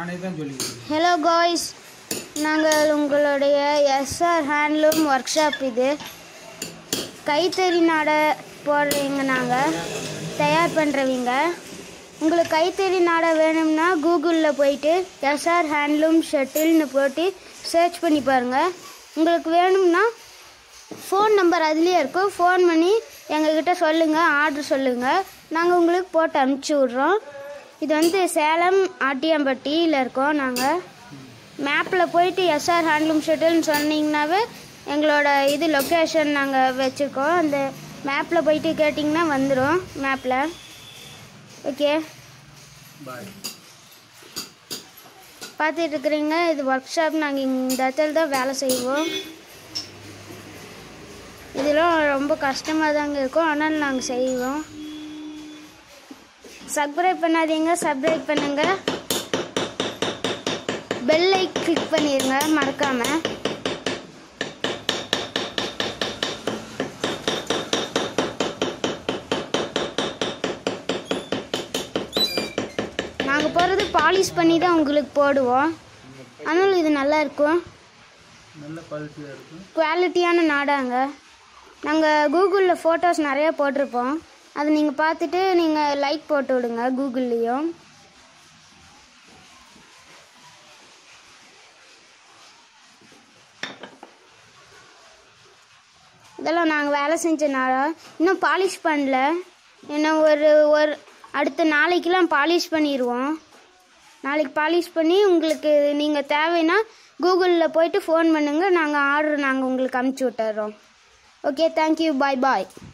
நானே தான் சொல்லிக்கிறேன் ஹலோ காய்ஸ் நாங்கள் உங்களுடைய எஸ்ஆர் ஹேண்ட்லூம் ஒர்க் ஷாப் இது கைத்தறி நாடை போடுறீங்க நாங்கள் தயார் பண்ணுறவங்க உங்களுக்கு கைத்தறி நாடை வேணும்னா கூகுளில் போயிட்டு எஸ்ஆர் ஹேண்ட்லூம் ஷட்டில்னு போட்டு சர்ச் பண்ணி பாருங்கள் உங்களுக்கு வேணும்னா ஃபோன் நம்பர் அதுலேயே இருக்கும் ஃபோன் பண்ணி எங்ககிட்ட சொல்லுங்கள் ஆர்டர் சொல்லுங்கள் நாங்கள் உங்களுக்கு போட்டு அனுப்பிச்சி விட்றோம் இது வந்து சேலம் ஆட்டியாம்பட்டியில் இருக்கோம் நாங்கள் மேப்பில் போயிட்டு எஸ்ஆர் ஹேண்ட்லூம் ஷெட்டில்னு சொன்னீங்கன்னாவே எங்களோட இது லொக்கேஷன் நாங்கள் வச்சுருக்கோம் அந்த மேப்பில் போயிட்டு கேட்டிங்கன்னா வந்துடும் மேப்பில் ஓகே பாய் பார்த்துட்டு இருக்கிறீங்க இது ஒர்க் ஷாப் நாங்கள் இந்த இடத்துல தான் வேலை செய்வோம் இதெல்லாம் ரொம்ப கஷ்டமாக தாங்க இருக்கும் ஆனால் நாங்கள் செய்வோம் சப்ஸ்கிரைப் பண்ணாதீங்க சப்ஸ்கிரைப் பண்ணுங்க பெல்லை கிளிக் பண்ணிடுங்க மறக்காம நாங்கள் போடுறது பாலிஷ் பண்ணி தான் உங்களுக்கு போடுவோம் ஆனாலும் இது நல்லா இருக்கும் நல்ல குவாலிட்டியாக இருக்கும் குவாலிட்டியான நாடாங்க நாங்கள் கூகுளில் ஃபோட்டோஸ் நிறைய போட்டிருப்போம் அதை நீங்கள் பார்த்துட்டு நீங்கள் லைக் போட்டு விடுங்க கூகுள்லேயும் இதெல்லாம் நாங்கள் வேலை செஞ்ச நாளா இன்னும் பாலிஷ் பண்ணல இன்னும் ஒரு ஒரு அடுத்த நாளைக்கெலாம் பாலிஷ் பண்ணிடுவோம் நாளைக்கு பாலிஷ் பண்ணி உங்களுக்கு நீங்கள் தேவைன்னா கூகுளில் போயிட்டு ஃபோன் பண்ணுங்கள் நாங்கள் ஆர்டர் நாங்கள் உங்களுக்கு அமுச்சு விட்டுறோம் ஓகே தேங்க்யூ பாய் பாய்